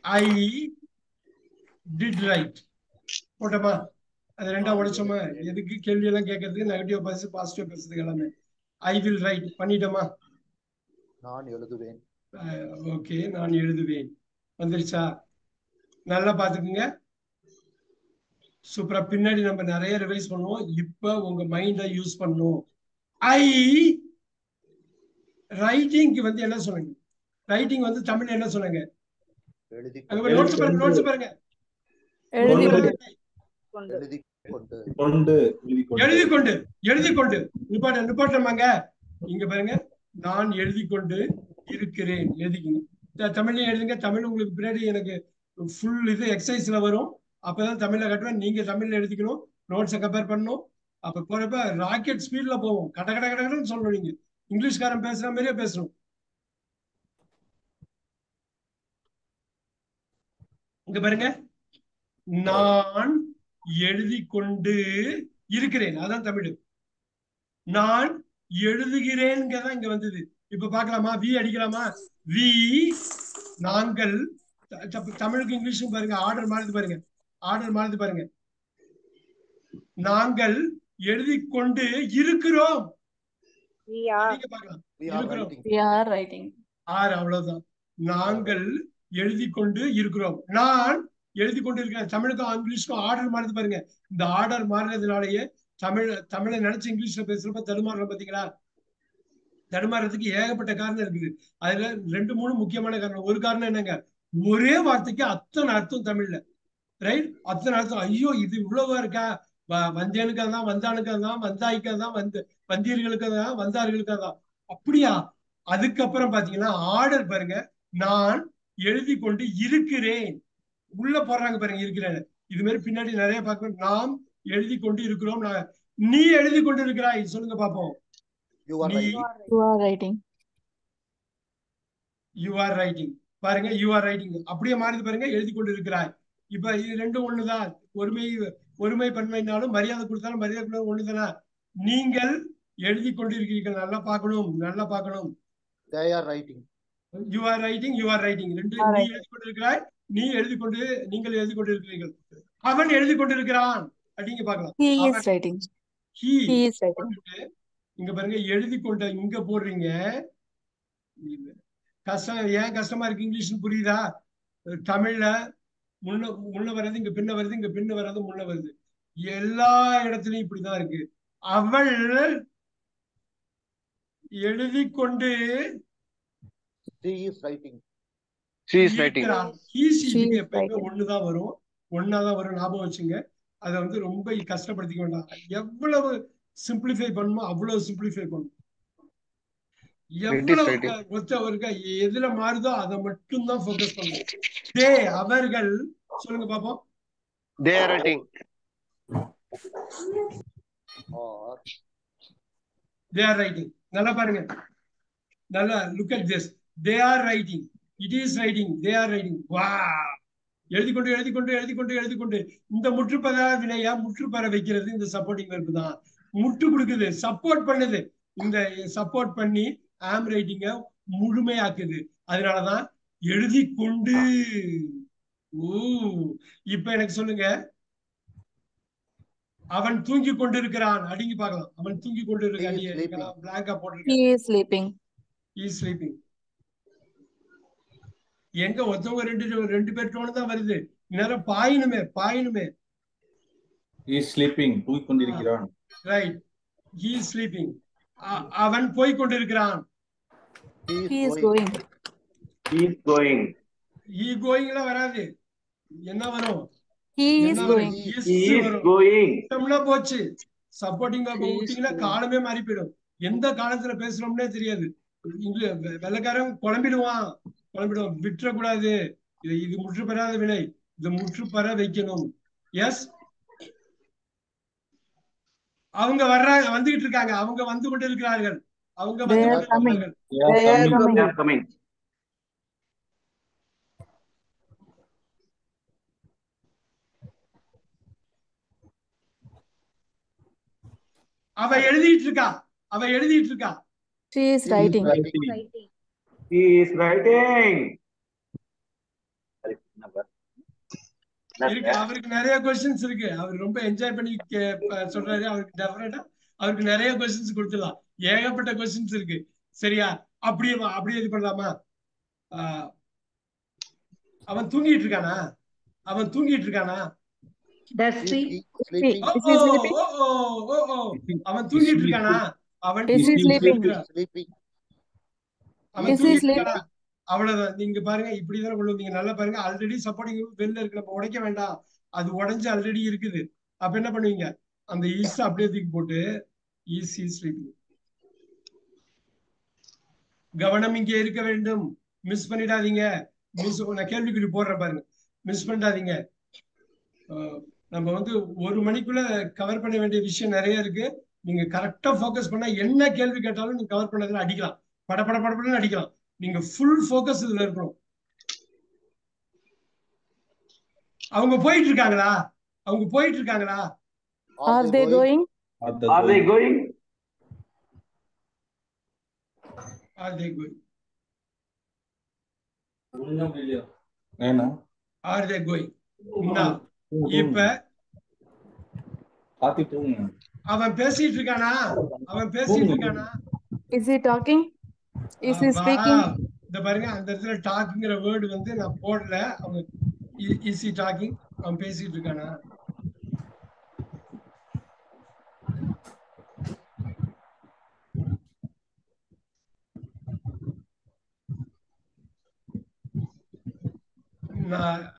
I did right போட்டோமா அது ரெண்டா உடைச்சோமா எதுக்கு கேள்வி எல்லாம் கேட்கறதுக்கு நெகட்டிவ் பேசு பாசிட்டிவ் பேசுறதுக்கு எல்லாமே ஐ வில் ரைட் பண்ணிட்டோமா நான் எழுதுவேன் ஓகே நான் எழுதுவேன் வந்துருச்சா நல்லா பாத்துக்குங்க சூப்பரா பின்னாடி நம்ம நிறைய ரிவைஸ் பண்ணுவோம் இப்ப உங்க மைண்ட யூஸ் பண்ணும் ஐ ரைட்டிங்க்கு வந்து என்ன சொன்னீங்க ரைட்டிங் வந்து தமிழ்ல என்ன சொன்னாங்க எழுதி நோட்ஸ் பாருங்க நோட்ஸ் பாருங்க எழுதி கொண்டு. கொண்டு எழுதி கொண்டு கொண்டு எழுதி கொண்டு எழுதி கொண்டு எழுதி கொண்டு நிப்பாட்ட நிப்பாட்டமாங்க இங்க பாருங்க நான் எழுதி கொண்டு இருக்கிறேன் எழுதிக்கங்க த- தமிழ்லயும் எழுதுங்க தமிழ் உங்களுக்கு பின்னாடி எனக்கு ஃபுல் இது எக்ஸசைஸ்ல வரும் அப்பதான் தமிழ்ல கட்டுவேன் நீங்க தமிழ்ல எழுதிக்கணும் நோட்ஸை கம்பேர் பண்ணணும் அப்ப போறப்ப ராக்கெட் ஸ்பீட்ல போவோம் கட கட கட கடன்னு சொல்லணும் நீங்க இங்கிலீஷ்காரன் பேசுற மாதிரியே பேசணும் இங்க பாருங்க நான் எழுதி கொண்டு இருக்கிறேன் அதான் தமிழ் நான் எழுதுகிறேன்ங்கிறதான் இங்க வந்தது இப்ப பார்க்கலாமா வி அடிக்கலாமா வி நாங்கள் த- த- தமிழுக்கு இங்கிலீஷும் பாருங்க ஆர்டர் மாறுது பாருங்க ஆர்டர் மாறுது பாருங்க நாங்கள் எழுதி கொண்டு இருக்கிறோம் we are நீங்க பார்க்கலாம் we are இருக்கிறோம். writing we are writing ஆறு அவ்வளவுதான் நாங்கள் எழுதி கொண்டு இருக்கிறோம் நான் எழுதி கொண்டு இருக்கிறேன் தமிழுக்கும் இங்கிலீஷ்க்கும் ஆர்டர் மாறுது பாருங்க இந்த ஆர்டர் மாறுறதுனாலயே தமிழ் தமிழை நினைச்சு இங்கிலீஷ்ல பேசுறப்ப தடுமாறுறோம் பாத்தீங்களா தடுமாறுறதுக்கு ஏகப்பட்ட காரணம் இருக்குது அதுல ரெண்டு மூணு முக்கியமான காரணம் ஒரு காரணம் என்னங்க ஒரே வார்த்தைக்கு அத்தனை அர்த்தம் தமிழ்ல ரைட் அத்தனை அர்த்தம் ஐயோ இது இவ்வளவா இருக்கா வ- வந்தேனுக்கு தான் வந்தானுக்கு தான் வந்தாய்க்கு தான் வந்து வந்தியர்களுக்கு தான் வந்தார்களுக்கு தான் அப்படியா அதுக்கப்புறம் பாத்தீங்கன்னா ஆர்டர் பாருங்க நான் எழுதி கொண்டு இருக்கிறேன் உள்ள போடுறாங்க பாருங்க இருக்கிறேன் இது மாதிரி பின்னாடி நிறைய பார்க்கணும் நாம் எழுதி கொண்டு இருக்கிறோம் நான் நீ எழுதி கொண்டு இருக்கிறாய் சொல்லுங்க பாப்போம் you are நீ writing you are writing you are writing பாருங்க யூ ஆர் ரைட்டிங் அப்படியே மாறுது பாருங்க எழுதி கொண்டு இருக்கிறாய் இப்ப இது ரெண்டும் ஒண்ணுதான் ஒருமை ஒருமை பன்மைனாலும் மரியாதை கொடுத்தாலும் மரியாதை கொடுத்தாலும் ஒண்ணுதானா நீங்கள் எழுதி கொண்டு இருக்கிறீர்கள் நல்லா பார்க்கணும் நல்லா பார்க்கணும் they are writing you are writing you are writing ரெண்டு Are நீ writing. எழுதி கொண்டிருக்கிறாய் நீ எழுதி கொண்டு நீங்கள் எழுதி கொண்டிருக்கிறீர்கள் அவன் எழுதி கொண்டிருக்கிறான் அப்படிங்க பார்க்கலாம் he is அவன் writing he he is writing இங்க பாருங்க எழுதி கொண்ட இங்க போடுறீங்க கஷ்டம் ஏன் கஷ்டமா இருக்கு இங்கிலீஷ்னு புரியுதா தமிழ்ல முன்ன முன்ன வர்றது இங்க பின்ன வருது இங்க பின்ன வர்றது முன்ன வருது எல்லா இடத்துலயும் இப்படிதான் இருக்கு அவள் எழுதி கொண்டு she is writing She is writing. இருக்கிறாள். He, she She இதுக்கு is எப்பயுமே writing. ஒண்ணுதான் வரும் ஒன்னாதான் வரும் ஞாபகம் வச்சுங்க அதை வந்து ரொம்ப கஷ்டப்படுத்திக்க வேண்டாம் எவ்வளவு சிம்பிளிஃபை பண்ணுமோ அவ்வளவு சிம்பிளிஃபை பண்ணும் எவ்வளவு writing. க- ஒத்த ஒருக்க எதுல மாறுதோ அதை மட்டும்தான் ஃபோக்கஸ் பண்ணும் தே அவர்கள் சொல்லுங்க பாப்போம் They are writing. or they are writing நல்லா பாருங்க நல்லா look at this they are writing it is writing they are writing வா எழுதி கொண்டு எழுதி கொண்டு எழுதி கொண்டு எழுதி கொண்டு இந்த முற்றுப்பத வினையா முற்றுப்பெற வைக்கிறது இந்த சப்போர்ட்டிங் வெர்பு தான் முட்டு கொடுக்குது சப்போர்ட் பண்ணுது இந்த சப்போர்ட் பண்ணி ஆம் ரைட்டிங்க முழுமையாக்குது அதனாலதான் எழுதி கொண்டு ஓ இப்ப எனக்கு சொல்லுங்க அவன் தூங்கி கொண்டிருக்கிறான் அடிங்கி பார்க்கலாம் அவன் தூங்கி கொண்டு He is sleeping. இருக்கான் பிளாங்கா போட்டிருக்கேன் he is sleeping is sleeping எங்க ஒருத்தவங்க ரெண்டு ரெண்டு பேர் டோன் தான் வருது நேரம் பாயணுமே பாயணுமே இஸ் ஸ்லீப்பிங் தூங்கிக் கொண்டிருக்கிறான் ரைட் ஹி ஸ்லீப்பிங் அவன் போய் கொண்டிருக்கிறான் he is, he is going. going He is going. ஈ கோயிங்லாம் வராது என்ன வரும் he is என்ன வரும் going Is He is வரும் going. விட்டோம்னா போச்சு சப்போர்ட்டிங் He is விட்டீங்கன்னா going. காலமே மாறி போயிடும் எந்த காலத்துல பேசுறோம்னே தெரியாது இங்க வெ- வெள்ளைக்காரன் குழம்பிடுவான் குழம்பிடுவான் விட்டுறக்கூடாது இது இது முற்று பெறாத வினை இது முற்று பெற வைக்கணும் எஸ் அவங்க வர்றாங்க வந்துகிட்டு இருக்காங்க அவங்க வந்து கொண்டு இருக்கிறார்கள் அவங்க வந்து They are கொண்டு coming. இருக்கிறார்கள் They are They are coming. They coming. are coming. அவ எழுதிட்டு இருக்கா அவ எழுதிட்டு இருக்கா she is He is writing writing. He is writing. இருக்கு அவருக்கு நிறைய கொஸ்டின்ஸ் இருக்கு அவர் ரொம்ப என்ஜாய் பண்ணி கே- ப- சொல்றாரு அவருக்கு டெஃபினட்டா அவருக்கு நிறைய கொஸ்டின்ஸ் கொடுத்துடலாம் ஏகப்பட்ட கொஸ்டின்ஸ் இருக்கு சரியா அப்படியே வா- அப்படியே இது பண்ணலாமா ஆஹ், அவன் தூங்கிட்டு இருக்கானா அவன் தூங்கிட்டு இருக்கானா Does Is he? he sleeping? O, Is he O, sleeping? ஓ, ஓ, ஓ, ஓ. அவன் தூங்கிட்டு இருக்கானா அவன் Is he தூங்கிட்டு sleeping? இருக்கான். Sleeping. அவன் Is he தூங்கிட்டு sleeping? இருக்கானா அவ்வளவுதான் நீங்க பாருங்க இப்படிதான் கொண்டு வந்தீங்க நல்லா பாருங்க ஆல்ரெடி சப்போர்ட்டிங் வெளில இருக்கு நம்ம உடைக்க வேண்டாம் அது உடைஞ்சு ஆல்ரெடி இருக்குது அப்ப என்ன பண்ணுவீங்க அந்த ஈஸ் அப்படியே தூக்கி போட்டு ஈஸி ஸ்லீப்பிங் கவனம் இங்கே இருக்க வேண்டும் மிஸ் பண்ணிடாதீங்க மிஸ் நான் கேள்விக்குறி போடுறேன் பாருங்க மிஸ் பண்ணிடாதீங்க அஹ் நம்ம வந்து ஒரு மணிக்குள்ள கவர் பண்ண வேண்டிய விஷயம் நிறைய இருக்கு நீங்க கரெக்டா ஃபோக்கஸ் பண்ணா என்ன கேள்வி கேட்டாலும் நீங்க கவர் பண்ணதுல அடிக்கலாம் பட பட படப்படன்னு அடிக்கலாம் நீங்க ஃபுல் ஃபோக்கஸ் இதுல இருக்கணும் அவங்க போயிட்டு இருக்காங்களா அவங்க போயிட்டு இருக்காங்களா Are they going? Are the Are they going? Are they going ஏன்னா ஆர் தே கோயிங் இப்ப பாத்தி தூங்க அவன் பேசிட்டு இருக்கானா அவன் பேசிட்டு இருக்கானா Is he talking? Is he அப்பா, speaking? இந்த பாருங்க அந்த இடத்துல டாக்குங்கிற வேர்டு வந்து நான் போடல அவங்க இசி டாக்கிங் அவன் பேசிட்டு இருக்கானா நான்